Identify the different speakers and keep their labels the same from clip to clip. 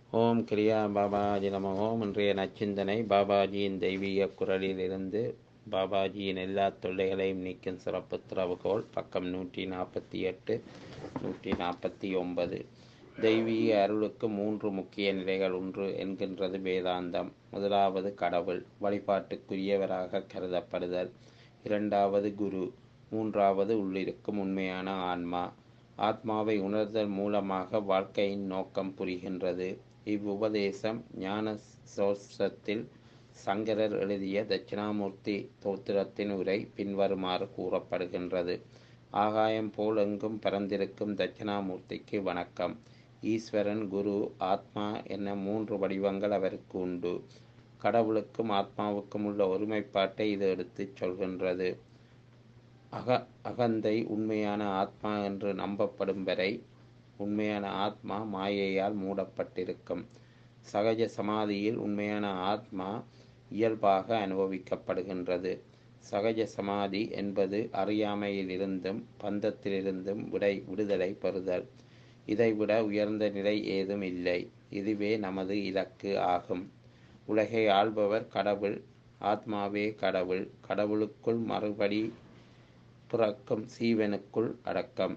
Speaker 1: ஓம் கிரியா பாபாஜி நம ஓம் இன்றைய நச்சிந்தனை பாபாஜியின் தெய்வீக குரலிலிருந்து பாபாஜியின் எல்லா தொல்லைகளையும் நீக்கும் சிறப்பு திறவுகோல் பக்கம் நூற்றி நாற்பத்தி எட்டு நூற்றி நாற்பத்தி ஒன்பது தெய்வீக அருளுக்கு மூன்று முக்கிய நிலைகள் ஒன்று என்கின்றது வேதாந்தம் முதலாவது கடவுள் வழிபாட்டுக்குரியவராக கருதப்படுதல் இரண்டாவது குரு மூன்றாவது உள்ளிருக்கும் உண்மையான ஆன்மா ஆத்மாவை உணர்தல் மூலமாக வாழ்க்கையின் நோக்கம் புரிகின்றது இவ்வுபதேசம் ஞான சோஸ்திரத்தில் சங்கரர் எழுதிய தட்சிணாமூர்த்தி தோத்திரத்தின் உரை பின்வருமாறு கூறப்படுகின்றது ஆகாயம் போல் எங்கும் பரந்திருக்கும் தட்சிணாமூர்த்திக்கு வணக்கம் ஈஸ்வரன் குரு ஆத்மா என மூன்று வடிவங்கள் அவருக்கு உண்டு கடவுளுக்கும் ஆத்மாவுக்கும் உள்ள ஒருமைப்பாட்டை இது எடுத்துச் சொல்கின்றது அக அகந்தை உண்மையான ஆத்மா என்று நம்பப்படும் வரை உண்மையான ஆத்மா மாயையால் மூடப்பட்டிருக்கும் சகஜ சமாதியில் உண்மையான ஆத்மா இயல்பாக அனுபவிக்கப்படுகின்றது சகஜ சமாதி என்பது அறியாமையிலிருந்தும் பந்தத்திலிருந்தும் விடை விடுதலை பெறுதல் இதைவிட உயர்ந்த நிலை ஏதும் இல்லை இதுவே நமது இலக்கு ஆகும் உலகை ஆள்பவர் கடவுள் ஆத்மாவே கடவுள் கடவுளுக்குள் மறுபடி பிறக்கும் சீவனுக்குள் அடக்கம்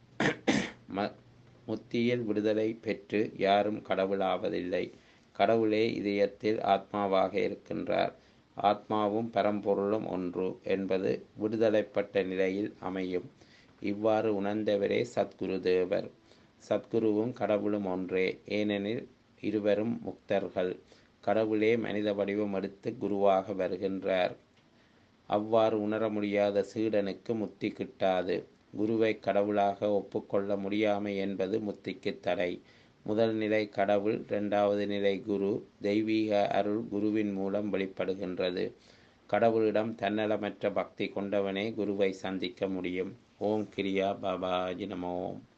Speaker 1: ம முத்தியில் விடுதலை பெற்று யாரும் கடவுளாவதில்லை கடவுளே இதயத்தில் ஆத்மாவாக இருக்கின்றார் ஆத்மாவும் பரம்பொருளும் ஒன்று என்பது விடுதலைப்பட்ட நிலையில் அமையும் இவ்வாறு உணர்ந்தவரே சத்குரு தேவர் சத்குருவும் கடவுளும் ஒன்றே ஏனெனில் இருவரும் முக்தர்கள் கடவுளே மனித வடிவம் எடுத்து குருவாக வருகின்றார் அவ்வாறு உணர முடியாத சீடனுக்கு முத்தி கிட்டாது குருவை கடவுளாக ஒப்புக்கொள்ள முடியாமை என்பது முத்திக்கு தடை முதல் நிலை கடவுள் இரண்டாவது நிலை குரு தெய்வீக அருள் குருவின் மூலம் வெளிப்படுகின்றது கடவுளிடம் தன்னலமற்ற பக்தி கொண்டவனே குருவை சந்திக்க முடியும் ஓம் கிரியா பாபாஜி நமோம்